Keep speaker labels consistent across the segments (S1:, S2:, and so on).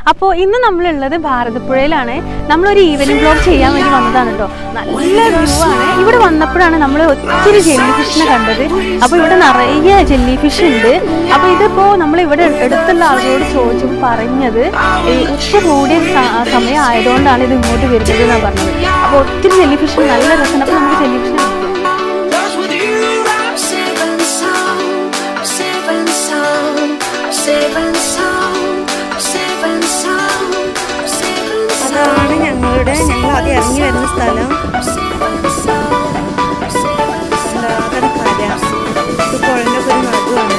S1: അപ്പോൾ ഇന്ന് നമ്മളുള്ളത് ഭാരതപ്പുഴയിലാണ് നമ്മളൊരു ഈവനിങ് ബ്ലോഗ് ചെയ്യാൻ വേണ്ടി വന്നതാണ് കേട്ടോ നല്ല വ്യൂ ആണ് ഇവിടെ വന്നപ്പോഴാണ് നമ്മൾ ഒത്തിരി ജെല്ലി ഫിഷിനെ കണ്ടത് അപ്പോൾ ഇവിടെ നിറയെ ജെല്ലി ഫിഷ് ഉണ്ട് അപ്പോൾ ഇതിപ്പോൾ നമ്മൾ ഇവിടെ അടുത്തുള്ള ആളുകളോട് ചോദിച്ചപ്പോൾ പറഞ്ഞത് ഈ ഉപ്പ് കൂടിയ സ- സമയം ആയതുകൊണ്ടാണ് ഇത് ഇങ്ങോട്ട് വരുന്നത് എന്നാണ് പറഞ്ഞത് അപ്പോൾ ഒത്തിരി ജെല്ലി ഫിഷ് നല്ല രസമാണ് അപ്പോൾ നമുക്ക് ജെല്ലി ഫിഷിനെ
S2: Cause with you I'm safe and sound, safe and sound, safe and sound, safe and sound, safe and sound.
S3: അതാണ് ഞങ്ങളുടെ ഞങ്ങൾ ആദ്യം ഇറങ്ങി വരുന്ന സ്ഥലം
S2: Safe and sound, safe and
S3: എന്താ അതാണ് കര ഇത് പുഴൻ്റെ ഒക്കെ ഒരു നടുവാണ്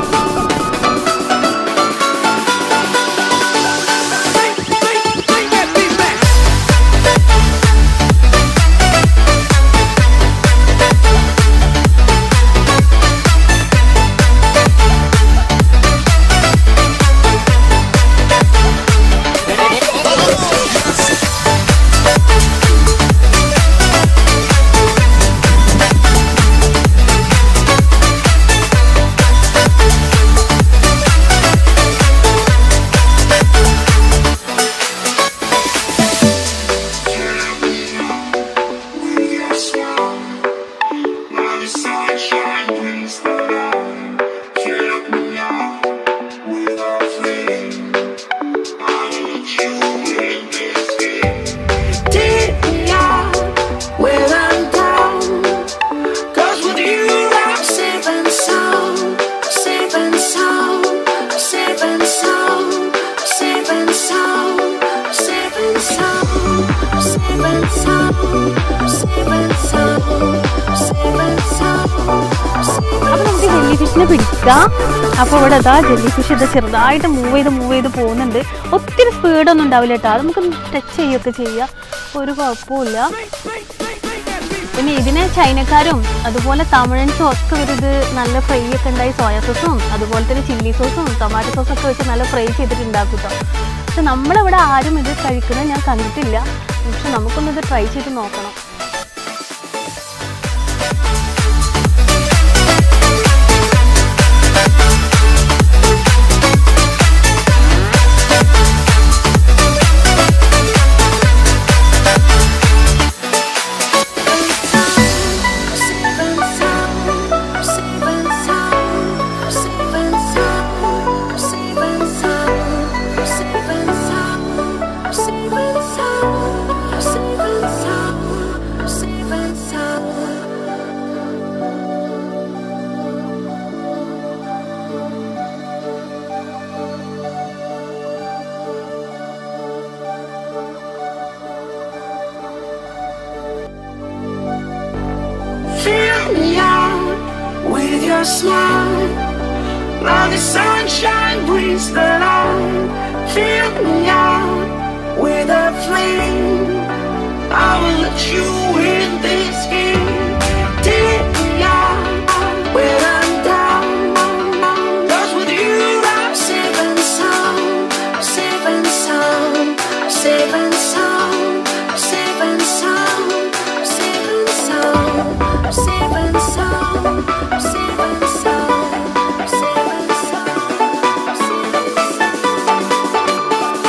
S2: Take me out when I'm down. Cause with you I'm safe and sound, safe and sound, safe and sound, safe and sound, safe and sound, safe and sound, safe and sound, safe and sound.
S1: അപ്പൊ നമുക്ക് jelly ഫിഷിനെ പിടിക്കാം അപ്പോൾ ഇവിടെ ഇതാ jelly fish ഇത് ചെറുതായിട്ട് move ചെയ്ത് move ചെയ്ത് പോകുന്നുണ്ട് ഒത്തിരി സ്പീഡൊന്നും ഉണ്ടാവില്ല കേട്ടോ അത് നമുക്ക് ടച്ച് ചെയ്യുകയൊക്കെ ചെയ്യാം ഒരു കുഴപ്പമില്ല പിന്നെ ഇതിനെ ചൈനക്കാരും അതുപോലെ തമിഴൻസും ഒക്കെ ഇവരിത് നല്ല ഫ്രൈ ഒക്കെ ഉണ്ടായി സോയാ സോസും അതുപോലെ തന്നെ ചില്ലി സോസും ടൊമാറ്റോ സോസും ഒക്കെ വെച്ച് നല്ല ഫ്രൈ ചെയ്തിട്ട് ഉണ്ടാക്കും കേട്ടോ പക്ഷെ നമ്മളിവിടെ ആരും ഇത് കഴിക്കുന്നത് ഞാൻ കണ്ടിട്ടില്ല പക്ഷെ നമുക്കൊന്നിത് ട്രൈ ചെയ്ത് നോക്കണം
S2: Fill me out with your smile. Now the sunshine brings the light. Fill me out with a flame. I will let you in this game. Take me out when I'm down. 'Cause with you I'm safe and sound, safe and sound, safe and sound, safe and sound, safe and sound, safe and sound, safe and sound, safe and sound, safe and sound.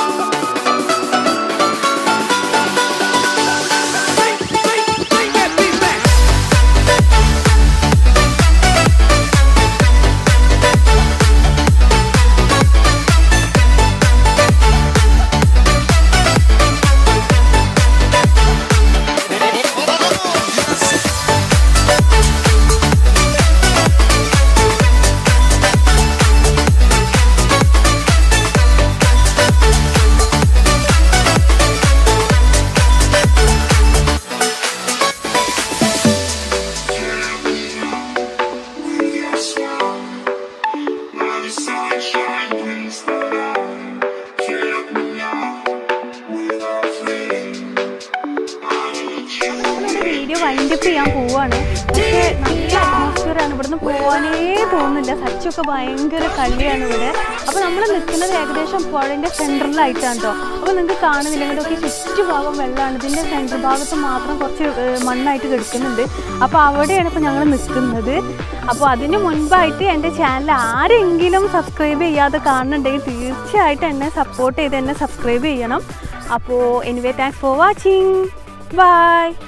S1: Video wind up ചെയ്യാൻ പോവാണ് പക്ഷേ നല്ല atmosphere ആണ് ഇവിടുന്ന് പോവാനേ തോന്നുന്നില്ല സച്ചൊക്കെ ഭയങ്കര കളിയാണ് ഇവിടെ അപ്പോൾ നമ്മൾ നിൽക്കുന്നത് ഏകദേശം പുഴൻ്റെ സെൻട്രലിലായിട്ടാണ് കേട്ടോ ഇപ്പോൾ നിങ്ങൾക്ക് കാണുന്നില്ല ഇങ്ങോട്ടൊക്കെ ചുറ്റുഭാഗം വെള്ളമാണ് ഇതിൻ്റെ സെൻറ്റർ ഭാഗത്ത് മാത്രം കുറച്ച് ഏഹ്, മണ്ണായിട്ട് കിടക്കുന്നുണ്ട് അപ്പോൾ അവിടെയാണ് ഇപ്പോൾ ഞങ്ങൾ നിൽക്കുന്നത് അപ്പോൾ അതിന് മുൻപായിട്ട് എൻ്റെ ചാനൽ ആരെങ്കിലും സബ്സ്ക്രൈബ് ചെയ്യാതെ കാണുന്നുണ്ടെങ്കിൽ തീർച്ചയായിട്ടും എന്നെ സപ്പോർട്ട് ചെയ്ത് എന്നെ സബ്സ്ക്രൈബ് ചെയ്യണം അപ്പോൾ anyway thanks for watching by